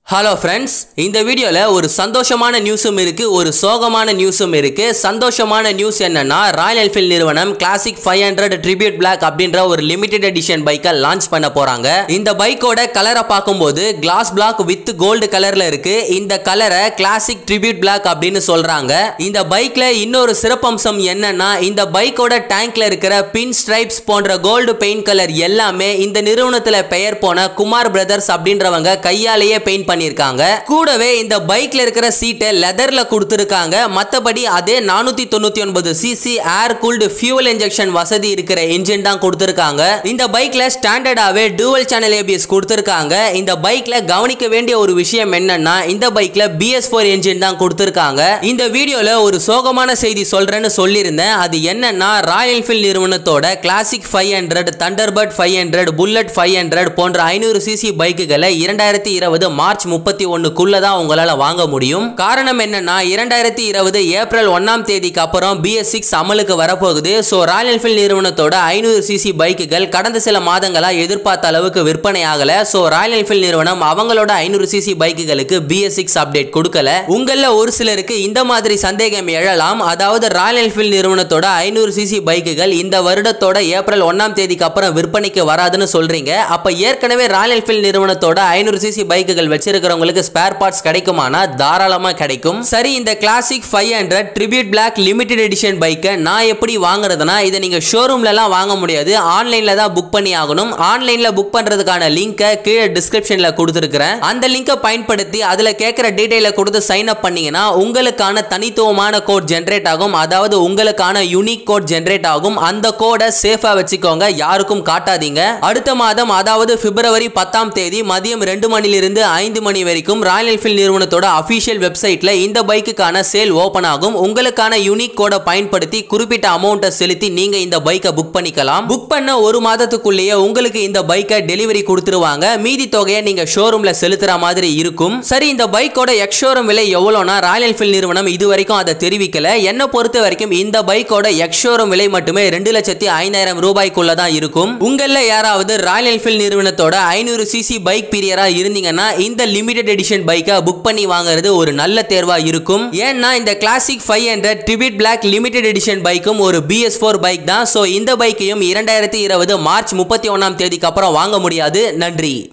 hello friends இந்த வீடியோவில் ஒரு சந்தோஷமான நியூஸும் இருக்கு ஒரு சோகமான நியூஸும் இருக்கு சந்தோஷமான நியூஸ் என்னன்னா ராயல் என்ஃபீல்ட் நிறுவனம் Classic five hundred tribute Black அப்படின்ற ஒரு லிமிடெட் எடிஷன் பைக்கை லான்ச் பண்ண போறாங்க இந்த பைக்கோட கலரை பார்க்கும்போது கிளாஸ் பிளாக் வித் கோல்டு கலர்ல இருக்கு இந்த கலரை கிளாசிக் ட்ரிபியூட் பிளாக் அப்படின்னு சொல்றாங்க இந்த பைக்ல இன்னொரு சிறப்பம்சம் என்னன்னா இந்த பைக்கோட டேங்க்ல இருக்கிற பின் ஸ்ட்ரைப்ஸ் போன்ற கோல்டு பெயிண்ட் கலர் எல்லாமே இந்த நிறுவனத்துல பெயர் போன குமார் பிரதர்ஸ் அப்படின்றவங்க கையாலேயே பெயிண்ட் பண்ணியிருக்காங்க கூடவே இந்த பைக்ல இருக்கிற சீட்டை லெதர்ல கொடுத்துருக்காங்க மத்தபடி அதே நானூத்தி தொண்ணூத்தி ஒன்பது CC air cooled fuel injection வசதி இருக்கிற இன்ஜின் தான் கொடுத்துருக்காங்க இந்த பைக்ல ஸ்டாண்டர்டாவே டூவல் சேனல் ஏபிஎஸ் கொடுத்துருக்காங்க இந்த பைக்ல கவனிக்க வேண்டிய ஒரு விஷயம் என்னன்னா இந்த பைக்ல பிஎஸ் ஃபோர் என்ஜின் தான் கொடுத்துருக்காங்க இந்த வீடியோல ஒரு சோகமான செய்தி சொல்றேன்னு சொல்லியிருந்தேன் அது என்னன்னா ராயல் என்ஃபீல்ட் நிறுவனத்தோட Classic five hundred Thunderbird five hundred Bullet five hundred போன்ற ஐநூறு சிசி பைக்குகளை இரண்டாயிரத்தி இருபது மார்ச் முப்பத்தி ஒன்னுக்குள்ள தான் உங்களால வாங்க முடியும் காரணம் என்னன்னா இரண்டாயிரத்தி இருபது ஏப்ரல் ஒன்னாம் தேதிக்கு அப்புறம் பிஎஸ் சிக்ஸ் அமலுக்கு வரப்போகுது ஸோ ராயல் என்ஃபீல்ட் நிறுவனத்தோட ஐநூறு சிசி பைக்குகள் கடந்த சில மாதங்களா எதிர்பார்த்த அளவுக்கு விற்பனை ஆகல ஸோ ராயல் என்ஃபீல்ட் நிறுவனம் அவங்களோட ஐநூறு சிசி பைக்குகளுக்கு பிஎஸ் சிக்ஸ் அப்டேட் கொடுக்கல உங்கள ஒரு சிலருக்கு இந்த மாதிரி சந்தேகம் எழலாம் அதாவது ராயல் என்ஃபீல்ட் நிறுவனத்தோட ஐநூறு சிசி பைக்குகள் இந்த வருடத்தோட ஏப்ரல் ஒன்னாம் தேதிக்கு அப்புறம் விற்பனைக்கு வராதுன்னு சொல்றீங்க அப்ப ஏற்கனவே ராயல் என்ஃபீல்ட் நிறுவனத்தோட ஐநூறு சிசி பைக்குகள் வச்சிருக்கிறவங்களுக்கு ஸ்பேர் பார்ட்ஸ் கிடைக்குமானா தாராளமா கிடைக்கும் சரி இந்த Classic five hundred tribute black limited edition பைக்கை நான் எப்படி வாங்குறதுனா இதை நீங்க ஷோரூம்லலாம் வாங்க முடியாது ஆன்லைன்ல தான் புக் பண்ணி ஆகணும் ஆன்லைன்ல புக் பண்றதுக்கான லிங்கை கீழே டிஸ்கிரிப்ஷன்ல கொடுத்துருக்கிறேன் அந்த லிங்கை பயன்படுத்தி அதுல கேட்குற டீடைலை கொடுத்து சைன் அப் பண்ணீங்கன்னா உங்களுக்கான தனித்துவமான கோட் ஜென்ரேட் ஆகும் அதாவது உங்களுக்கான யூனிக் கோட் ஜென்ரேட் ஆகும் அந்த கோடை சேஃபா வச்சுக்கோங்க யாருக்கும் காட்டாதீங்க அடுத்த மாதம் அதாவது பிப்ரவரி பத்தாம் தேதி மதியம் ரெண்டு மணிலிருந்து ஐந்து மணி வரைக்கும் ராயல் என்ஃபீல்ட் நிறுவனத்தோட அபிஷியல் வெப்சைட்ல இந்த பைக்குக்கான சேல் ஓபன் ஆகும் உங்களுக்கான யூனிக் கோடை பயன்படுத்தி குறிப்பிட்ட அமௌண்ட்டை செலுத்தி நீங்க இந்த பைக்கை புக் பண்ணிக்கலாம் புக் பண்ண ஒரு மாதத்துக்குள்ளேயே உங்களுக்கு இந்த பைக்கை டெலிவரி கொடுத்துருவாங்க மீதி தொகையை நீங்க ஷோரூம்ல செலுத்துற மாதிரி இருக்கும் சரி இந்த பைக்கோட எக்ஸ் ஷோரூம் விலை எவ்வளோனா ராயல் என்ஃபீல்ட் நிறுவனம் இது வரைக்கும் அதை தெரிவிக்கல என்ன பொறுத்த வரைக்கும் இந்த பைக்கோட எக்ஸ் ஷோரூம் விலை மட்டுமே ரெண்டு லட்சத்தி ஐந்தாயிரம் ரூபாய்க்குள்ள தான் இருக்கும் உங்கள யாராவது ராயல் என்ஃபீல்ட் நிறுவனத்தோட ஐநூறு சிசி பைக் பீரியரா இருந்தீங்கன்னா இந்த லிமிடெட் எடிஷன் பைக்கை புக் பண்ணி வாங்குறது ஒரு நல்ல தேர்வா இருக்கும் ஏன்னா இந்த Classic five hundred tribute black limited edition பைக்கும் ஒரு பிஎஸ் ஃபோர் பைக் தான் ஸோ இந்த பைக்கையும் இரண்டாயிரத்தி இருபது மார்ச் முப்பத்தி ஒன்னாம் தேதிக்கு அப்புறம் வாங்க முடியாது நன்றி